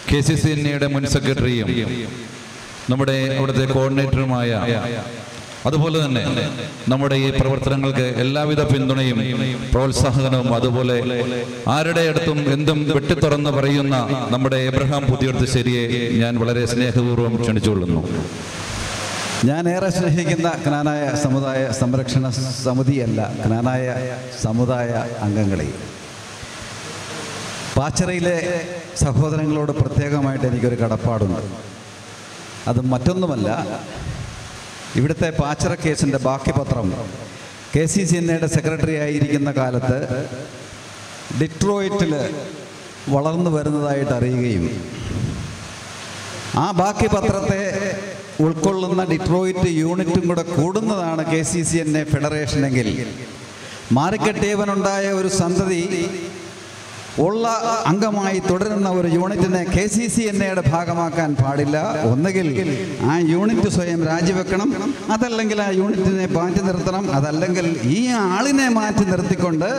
K C C N എയുടെ മുൻ സെക്രട്ടറിയും നമ്മുടെ അവിടുത്തെ കോർഡിനേറ്ററുമായ അതുപോലെ തന്നെ നമ്മുടെ ഈ പ്രവർത്തനങ്ങൾക്ക് എല്ലാവിധ പിന്തുണയും പ്രോത്സാഹനവും അതുപോലെ ആരുടെ അടുത്തും എന്തും വെട്ടിത്തുറന്ന് പറയുന്ന നമ്മുടെ എബ്രഹാം പുതിയർത്തുശ്ശേരിയെ ഞാൻ വളരെ സ്നേഹപൂർവ്വം ക്ഷണിച്ചുകൊള്ളുന്നു ഞാൻ ഏറെ സ്നേഹിക്കുന്ന ജ്ഞാനായ സമുദായ സംരക്ഷണ സമിതിയല്ല ജ്ഞാനായ സമുദായ അംഗങ്ങളെ പാച്ചറയിലെ സഹോദരങ്ങളോട് പ്രത്യേകമായിട്ട് എനിക്കൊരു കടപ്പാടുണ്ട് അത് മറ്റൊന്നുമല്ല ഇവിടുത്തെ പാച്ചറ കേസിൻ്റെ ബാക്കി പത്രം കെ സി സി എൻ എയുടെ സെക്രട്ടറി ആയിരിക്കുന്ന കാലത്ത് ഡിട്രോയിറ്റിൽ വളർന്നു വരുന്നതായിട്ട് അറിയുകയും ആ ബാക്കി പത്രത്തെ ഉൾക്കൊള്ളുന്ന ഡിട്രോയിറ്റ് യൂണിറ്റും കൂടെ കൂടുന്നതാണ് K C C N A ഫെഡറേഷനെങ്കിൽ മാറിക്കെട്ടിയവനുണ്ടായ ഒരു സന്തതി ഉള്ള അംഗമായി തുടരുന്ന ഒരു യൂണിറ്റിനെ കെ സി സി എൻ എയുടെ ഭാഗമാക്കാൻ പാടില്ല ഒന്നുകിൽ ആ യൂണിറ്റ് സ്വയം രാജിവെക്കണം അതല്ലെങ്കിൽ ആ യൂണിറ്റിനെ മാറ്റി നിർത്തണം അതല്ലെങ്കിൽ ഈ ആളിനെ മാറ്റി നിർത്തിക്കൊണ്ട്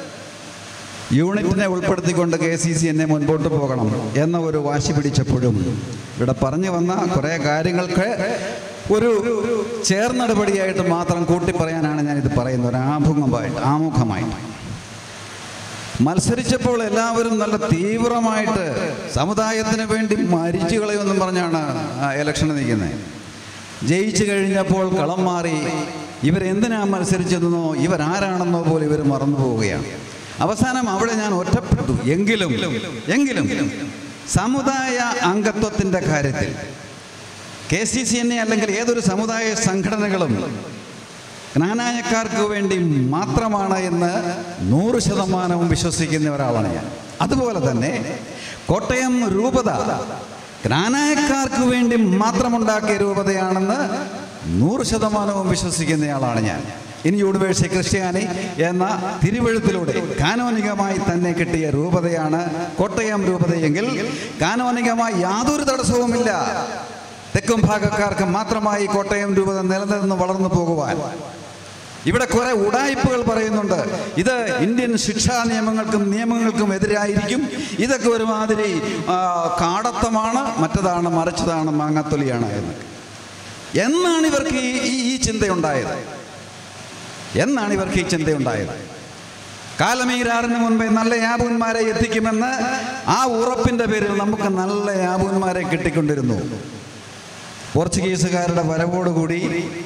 യൂണിറ്റിനെ ഉൾപ്പെടുത്തിക്കൊണ്ട് കെ സി സി എന്നെ മുൻപോട്ട് പോകണം എന്ന ഒരു വാശി പിടിച്ചപ്പോഴും ഇവിടെ പറഞ്ഞു വന്ന കുറേ കാര്യങ്ങൾക്ക് ഒരു ചേർന്നടപടിയായിട്ട് മാത്രം കൂട്ടി പറയാനാണ് ഞാനിത് പറയുന്നത് ഒരു ആമുഖമായിട്ട് ആമുഖമായിട്ട് മത്സരിച്ചപ്പോൾ എല്ലാവരും നല്ല തീവ്രമായിട്ട് സമുദായത്തിന് വേണ്ടി മരിച്ചു കളയുമെന്നും പറഞ്ഞാണ് ഇലക്ഷന് നിൽക്കുന്നത് ജയിച്ചു കഴിഞ്ഞപ്പോൾ കളം മാറി ഇവരെന്തിനാ മത്സരിച്ചതെന്നോ ഇവരാരാണെന്നോ പോലും ഇവർ മറന്നു പോവുകയാണ് അവസാനം അവിടെ ഞാൻ ഒറ്റപ്പെട്ടു എങ്കിലും എങ്കിലും സമുദായ അംഗത്വത്തിൻ്റെ കാര്യത്തിൽ കെ സി സി എന്നെ അല്ലെങ്കിൽ ഏതൊരു സമുദായ സംഘടനകളും ജ്ഞാനായക്കാർക്ക് വേണ്ടി മാത്രമാണ് എന്ന് നൂറ് ശതമാനവും വിശ്വസിക്കുന്ന ഒരാളാണ് ഞാൻ അതുപോലെ തന്നെ കോട്ടയം രൂപത ജ്ഞാനായക്കാർക്ക് വേണ്ടി മാത്രമുണ്ടാക്കിയ രൂപതയാണെന്ന് നൂറ് ശതമാനവും വിശ്വസിക്കുന്നയാളാണ് ഞാൻ ഇനി യൂണിവേഴ്സിറ്റി ക്രിസ്ത്യാനി എന്ന തിരുവഴുത്തിലൂടെ കാനോനികമായി തന്നെ കിട്ടിയ രൂപതയാണ് കോട്ടയം രൂപതയെങ്കിൽ കാനോനികമായി യാതൊരു തടസ്സവുമില്ല തെക്കും ഭാഗക്കാർക്ക് മാത്രമായി കോട്ടയം രൂപത നിലനിന്ന് വളർന്നു പോകുവാൻ ഇവിടെ കുറെ ഉടായ്പകൾ പറയുന്നുണ്ട് ഇത് ഇന്ത്യൻ ശിക്ഷാ നിയമങ്ങൾക്കും നിയമങ്ങൾക്കും എതിരായിരിക്കും ഇതൊക്കെ ഒരുമാതിരി ആ, കാടത്തമാണ് മറ്റതാണ് മറിച്ചതാണ് മാങ്ങാത്തൊലിയാണ് എന്നൊക്കെ എന്നാണ് ഇവർക്ക് ഈ ഈ- ഈ ചിന്തയുണ്ടായത് എന്നാണ് ഇവർക്ക് ഈ ചിന്തയുണ്ടായത് കാലമീരാറിന് മുൻപേ നല്ല യാബൂന്മാരെ എത്തിക്കുമെന്ന് ആ ഉറപ്പിന്റെ പേരിൽ നമുക്ക് നല്ല യാബൂന്മാരെ കിട്ടിക്കൊണ്ടിരുന്നു പോർച്ചുഗീസുകാരുടെ വരവോടുകൂടി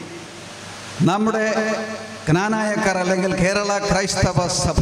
നമ്മുടെ ജ്ഞാനായക്കാർ അല്ലെങ്കിൽ കേരള ക്രൈസ്തവ സഭ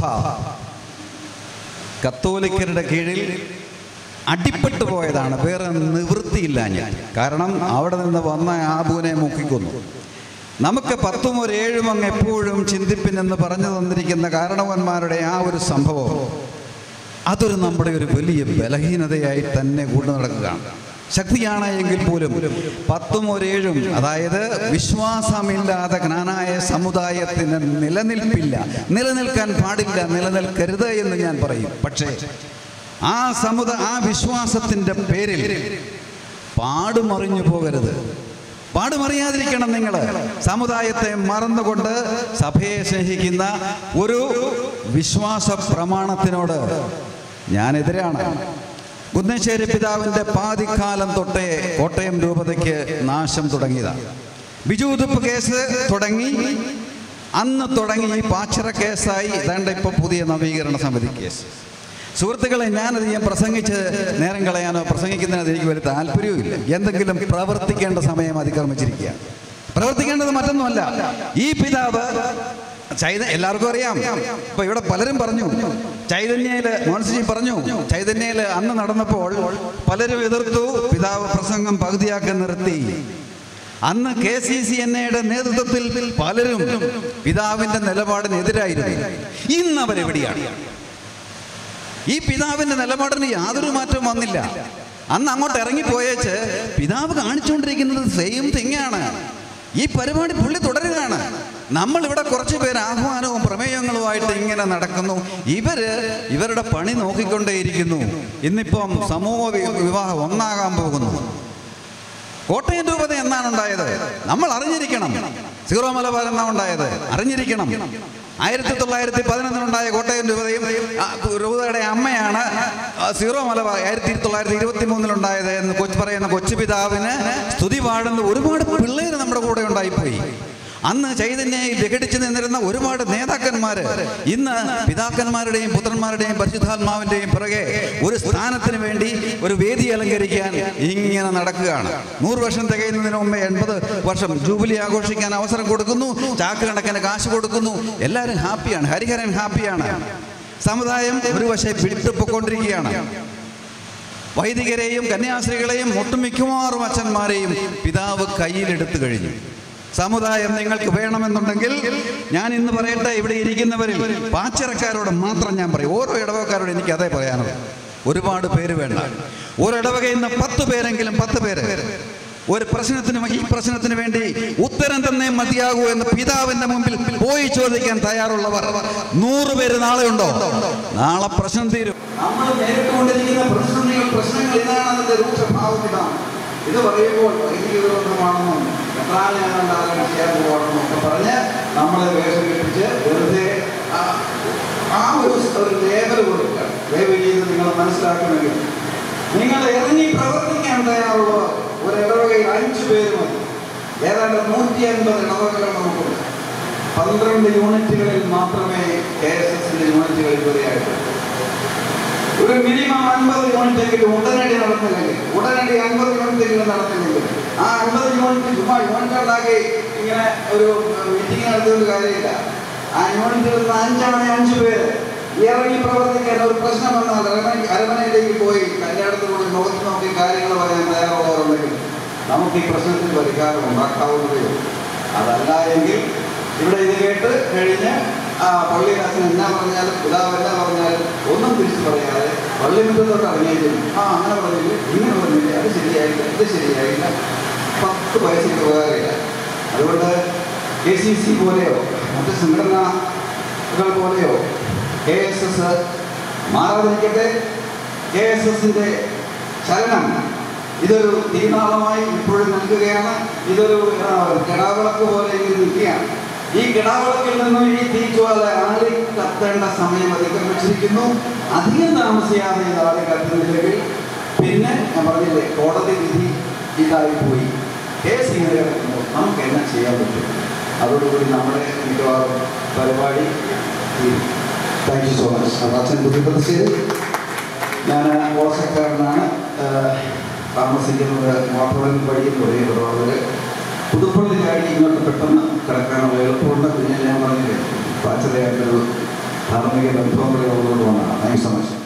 കത്തോലിക്കരുടെ കീഴിൽ അടിപ്പെട്ടു പോയതാണ് വേറെ നിവൃത്തിയില്ല ഞാൻ കാരണം അവിടെ നിന്ന് വന്ന ആബുവിനെ മുക്കിക്കൊന്നു നമുക്ക് പത്തും ഒരു ഏഴും അങ്ങ് എപ്പോഴും ചിന്തിപ്പിൻ എന്ന് പറഞ്ഞു തന്നിരിക്കുന്ന കാരണവന്മാരുടെ ആ ഒരു സംഭവം അതൊരു നമ്മുടെ ഒരു വലിയ ബലഹീനതയായി തന്നെ കൊണ്ടു നടക്കുകയാണ് ശക്തിയാണ് എങ്കിൽ പോലും പത്തും ഒരേഴും അതായത് വിശ്വാസമില്ലാതെ ജ്ഞാനായ സമുദായത്തിന് നിലനിൽപ്പില്ല നിലനിൽക്കാൻ പാടില്ല നിലനിൽക്കരുത് എന്ന് ഞാൻ പറയും പക്ഷേ ആ സമുദ ആ വിശ്വാസത്തിൻ്റെ പേരിൽ പാടുമറിഞ്ഞു പോകരുത് പാടുമറിയാതിരിക്കണം നിങ്ങൾ സമുദായത്തെ മറന്നുകൊണ്ട് സഭയെ സ്നേഹിക്കുന്ന ഒരു വിശ്വാസ പ്രമാണത്തിനോട് ഞാനെതിരാണ് കുന്നശ്ശേരി പിതാവിൻ്റെ പാതിക്കാലം തൊട്ടേ കോട്ടയം രൂപതയ്ക്ക് നാശം തുടങ്ങിയതാണ് ബിജു ഉതുപ്പ് കേസ് തുടങ്ങി അന്ന് തുടങ്ങി ഈ പാച്ചിറ കേസായി ഇതാണ്ട് ഇപ്പോൾ പുതിയ നവീകരണ സമിതി കേസ് സുഹൃത്തുക്കളെ ഞാനത് ഞാൻ പ്രസംഗിച്ച് നേരം കളയാനോ പ്രസംഗിക്കുന്നതിനോ എനിക്ക് വലിയ താല്പര്യവുമില്ല എന്തെങ്കിലും പ്രവർത്തിക്കേണ്ട സമയം അതിക്രമിച്ചിരിക്കുക പ്രവർത്തിക്കേണ്ടത് മറ്റൊന്നുമല്ല ഈ പിതാവ് ചൈത എല്ലാവർക്കും അറിയാം ഇപ്പൊ ഇവിടെ പലരും പറഞ്ഞു ചൈതന്യയില് മോൻസിജി പറഞ്ഞു ചൈതന്യയില് അന്ന് നടന്നപ്പോൾ പലരും എതിർത്തു പിതാവ് പ്രസംഗം പകുതിയാക്കി നിർത്തി അന്ന് കെ സി സി എൻ എയുടെ നേതൃത്വത്തിൽ പലരും പിതാവിന്റെ നിലപാടിനെതിരായിരുന്നു ഇന്ന് അവരെവിടെയാണ് ഈ പിതാവിന്റെ നിലപാടിന് യാതൊരു മാറ്റവും വന്നില്ല അന്ന് അങ്ങോട്ട് ഇറങ്ങിപ്പോയേച്ച് പിതാവ് കാണിച്ചുകൊണ്ടിരിക്കുന്നത് സെയിം തിങ്ങാണ് ഈ പരിപാടി പുള്ളി തുടരുകയാണ് നമ്മൾ ഇവിടെ കുറച്ച് പേര് ആഹ്വാനവും പ്രമേയങ്ങളുമായിട്ട് ഇങ്ങനെ നടക്കുന്നു ഇവര് ഇവരുടെ പണി നോക്കിക്കൊണ്ടേയിരിക്കുന്നു ഇന്നിപ്പം സമൂഹ വി- വിവാഹം ഒന്നാകാൻ പോകുന്നു കോട്ടയം രൂപത എന്നാണ് ഉണ്ടായത് നമ്മൾ അറിഞ്ഞിരിക്കണം സീറോ മലബാർ എന്നാ ഉണ്ടായത് അറിഞ്ഞിരിക്കണം ആയിരത്തി തൊള്ളായിരത്തി പതിനൊന്നിലുണ്ടായ കോട്ടയം രൂപതയും ആ, രൂപതയുടെ അമ്മയാണ് ആ, സീറോ മലബാർ ആയിരത്തി തൊള്ളായിരത്തി ഇരുപത്തി മൂന്നിലുണ്ടായത് എന്ന് കൊച്ചു പറയുന്ന കൊച്ചു പിതാവിന് സ്തുതി പാടുന്ന ഒരുപാട് പിള്ളേർ നമ്മുടെ കൂടെ ഉണ്ടായിപ്പോയി അന്ന് ചൈതന്യയിൽ വിഘടിച്ചു നിന്നിരുന്ന ഒരുപാട് നേതാക്കന്മാർ ഇന്ന് പിതാക്കന്മാരുടെയും പുത്രന്മാരുടെയും പരിശുദ്ധാത്മാവിൻ്റെയും പിറകെ ഒരു സ്ഥാനത്തിന് വേണ്ടി ഒരു വേദി അലങ്കരിക്കാൻ ഇങ്ങനെ നടക്കുകയാണ് നൂറ് വർഷം തികയുന്നതിന് മുമ്പേ എൺപത് വർഷം ജൂബിലി ആഘോഷിക്കാൻ അവസരം കൊടുക്കുന്നു ചാക്ക് കണക്കിന് കാശ് കൊടുക്കുന്നു എല്ലാവരും ഹാപ്പിയാണ് ഹരിഹരൻ ഹാപ്പിയാണ് സമുദായം ഒരു വശം പിടിപ്പൊക്കൊണ്ടിരിക്കുകയാണ് വൈദികരെയും കന്യാസ്ത്രീകളെയും ഒട്ടുമിക്കവാറും അച്ഛന്മാരെയും പിതാവ് കയ്യിലെടുത്തു കഴിഞ്ഞു സമുദായം നിങ്ങൾക്ക് വേണമെന്നുണ്ടെങ്കിൽ ഞാൻ ഇന്ന് പറയട്ടെ ഇവിടെ ഇരിക്കുന്നവരിൽ പാച്ചിറക്കാരോട് മാത്രം ഞാൻ പറയും ഓരോ ഇടവക്കാരോട് എനിക്ക് അതേ പറയാനുള്ളൂ ഒരുപാട് പേര് വേണ്ട ഒരു ഇടവകയിൽ നിന്ന് പത്ത് പേരെങ്കിലും പത്ത് പേര് ഒരു പ്രശ്നത്തിന് ഈ പ്രശ്നത്തിന് വേണ്ടി ഉത്തരം തന്നെ മതിയാകൂ എന്ന് പിതാവിന്റെ മുമ്പിൽ പോയി ചോദിക്കാൻ തയ്യാറുള്ളവർ നൂറ് പേര് നാളെ ഉണ്ടോ നാളെ പ്രശ്നം തീരും നമ്മൾ നേരിട്ടുകൊണ്ടിരിക്കുന്ന പ്രശ്നങ്ങൾ പ്രശ്നങ്ങൾ ഇതാണ് അതിന്റെ രൂക്ഷഭാവം ഇതാണ് ഇത് പറയുമ്പോൾ വൈദിക വിരോധമാണെന്നും എത്രാനും ചെയ്യാൻ പോകണമെന്നും ഒക്കെ പറഞ്ഞ് നമ്മളെ വേഷം കെട്ടിച്ച് വെറുതെ ആ- ആ ഒരു ഒരു ലേബൽ കൊടുക്കുക ദയവ് ചെയ്ത് നിങ്ങൾ മനസ്സിലാക്കണമെങ്കിൽ നിങ്ങൾ ഇറങ്ങി പ്രവർത്തിക്കാൻ തയ്യാറുള്ള ഒരു ഇടവകയിൽ അഞ്ചു പേര് മതി ഏതാണ്ട് നൂറ്റി അൻപത് ഇടവകകൾ നമുക്കുണ്ട് പന്ത്രണ്ട് യൂണിറ്റുകളിൽ മാത്രമേ കെ എസ് എസിന്റെ യൂണിറ്റുകൾ ഇതുവരെയായിട്ടുള്ളൂ ഒരു മിനിമം അൻപത് യൂണിറ്റെങ്കിലും ഉടനടി നടന്നില്ലെങ്കിൽ ഉടനടി അൻപത് യൂണിറ്റെങ്കിലും നടന്നില്ലെങ്കിൽ ആ അൻപത് യൂണിറ്റ് ചുമ്മാ യൂണിറ്റ് ഉണ്ടാക്കി ഇങ്ങനെ ഒരു മീറ്റിംഗ് നടത്തിയൊരു കാര്യമില്ല ആ യൂണിറ്റിൽ നിന്ന് അഞ്ചാണ് അഞ്ച് പേര് ഇറങ്ങി പ്രവർത്തിക്കാൻ ഒരു പ്രശ്നം വന്നാൽ അരമന അരമനയിലേക്ക് പോയി കല്യാണത്തിൽ കൂടി നോക്കി നോക്കി കാര്യങ്ങൾ പറയാൻ തയ്യാറുള്ളവരുണ്ടെങ്കിൽ നമുക്ക് ഈ പ്രശ്നത്തിൽ പരിഹാരം ഉണ്ടാക്കാവുന്നതേ ഉള്ളൂ അതല്ല എങ്കിൽ ഇവിടെ ഇത് കേട്ട് കഴിഞ്ഞ് ആ പള്ളിയിൽ അച്ഛൻ എന്നാ പറഞ്ഞാലും പിതാവ് എന്നാ പറഞ്ഞാലും ഒന്നും തിരിച്ചു പറയാതെ പള്ളി മുറ്റത്തോട്ട് ഇറങ്ങിയിട്ടും ആ അങ്ങനെ പറഞ്ഞില്ല ഇങ്ങനെ പറഞ്ഞില്ല അത് ശരിയായില്ല ഇത് ശരിയായില്ല പത്ത് പൈസയ്ക്ക് ഉപകാരമില്ല അതുകൊണ്ട് കെ സി സി പോലെയോ മറ്റ് സംഘടനകൾ പോലെയോ കെ എസ് എസ് മാറാതിരിക്കട്ടെ കെ എസ് എസിൻ്റെ ചലനം ഇതൊരു തീനാളമായി ഇപ്പോഴും നിൽക്കുകയാണ് ഇതൊരു ആ, കിടാവിളക്ക് പോലെ ഇങ്ങനെ നിൽക്കുകയാണ് ഈ കിടാവിളക്കിൽ നിന്നും ഈ തീജ്വാല ആളി കത്തേണ്ട സമയം അതിക്രമിച്ചിരിക്കുന്നു അധികം താമസിയാതെ ഇത് ആളി കത്തുന്നില്ലെങ്കിൽ പിന്നെ ഞാൻ പറഞ്ഞില്ലേ കോടതി വിധി ഇതായി പോയി കേസ് ഇങ്ങനെ കിടക്കുമ്പോൾ നമുക്ക് എന്നാ ചെയ്യാൻ പറ്റും അതോടുകൂടി നമ്മുടെ മിക്കവാറും പരിപാടി താങ്ക് യു സോ മച്ച് അപ്പോൾ അച്ഛൻ ബുദ്ധിമുട്ട് ഞാൻ ഓസക്കാരനാണ് താമസിക്കുന്നത് വാട്ടോളിൽ വഴിയിൽ ഒരേയുള്ളവർ പുതുപ്പള്ളി ചാടി ഇങ്ങോട്ട് പെട്ടെന്ന് കിടക്കാനുള്ള എളുപ്പമുണ്ട് പിന്നെ ഞാൻ പറഞ്ഞില്ലേ പാച്ചതയായിട്ടൊരു ധാർമ്മിക ബന്ധം കൂടെ ഉള്ളതുകൊണ്ടാണ് താങ്ക് യു സോ മച്ച്